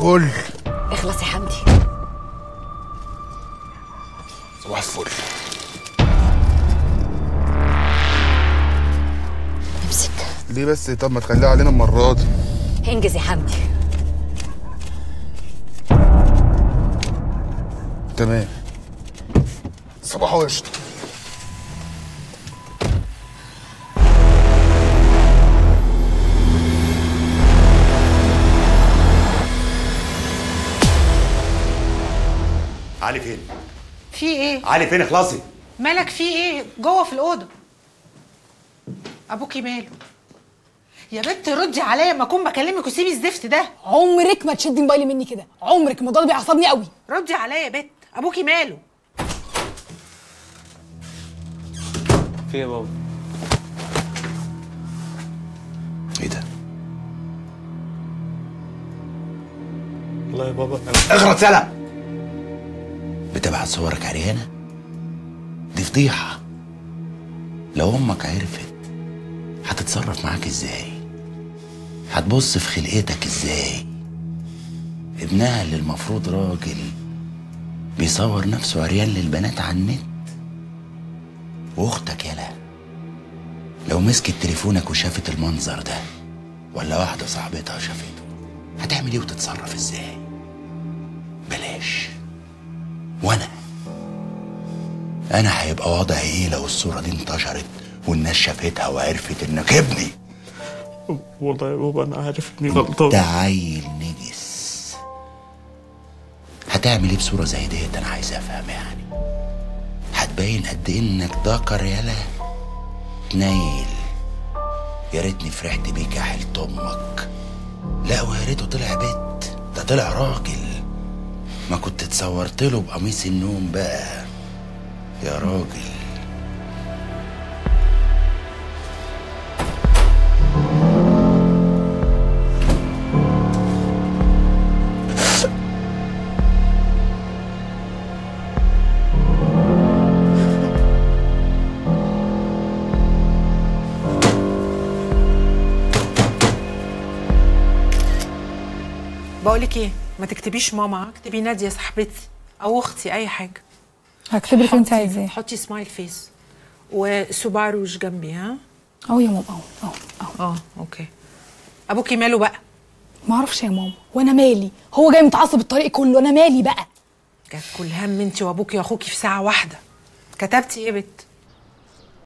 الفل اخلص يا حمدي صباح الفل امسك ليه بس طب ما تخليها علينا المره دي انجز يا حمدي تمام صباح وقشطه علي فين؟ في ايه؟ علي فين اخلصي؟ مالك في ايه؟ جوه في الأوضة أبوكي ماله؟ يا بنت ردي عليا ما أكون بكلمك وسيبي الزفت ده عمرك ما تشدي موبايلي مني كده عمرك الموضوع ده بيعصبني قوي ردي عليا يا بنت أبوكي ماله؟ في يا بابا ايه ده؟ والله يا بابا أنا اغرط يلا بتبعت صورك عريانة؟ دي فضيحة لو امك عرفت هتتصرف معاك ازاي؟ هتبص في خلقتك ازاي؟ ابنها اللي المفروض راجل بيصور نفسه عريان للبنات على النت واختك يلا لو مسكت تليفونك وشافت المنظر ده ولا واحدة صاحبتها شافته هتعمل ايه وتتصرف ازاي؟ بلاش وانا انا هيبقى وضعي ايه لو الصورة دي انتشرت والناس شافتها وعرفت انك ابني والله يا بابا انا عارف اني غلطان ده عيل نجس هتعمل ايه بصورة زي ديت انا عايز افهم يعني هتبين قد إيه انك ذكر يالا تنيل يا ريتني فرحت بيك يا حلت امك لا ويا ريته طلع بيت ده طلع راجل ما كنت اتصورت له بقميص النوم بقى يا راجل بقولك ايه؟ ما تكتبيش ماما اكتبي نادية صاحبتي أو أختي أي حاجة هكتب لك انت حطي- عايزاه حطي سمايل فيس وسوباروش جنبي ها؟ اهو يا ماما اهو اهو اهو اه اوكي أبوكي ماله بقى؟ ما اعرفش يا ماما وانا مالي هو جاي متعصب الطريق كله انا مالي بقى كانت كل هم انت وابوكي واخوكي في ساعة واحدة كتبتي ايه يا بت؟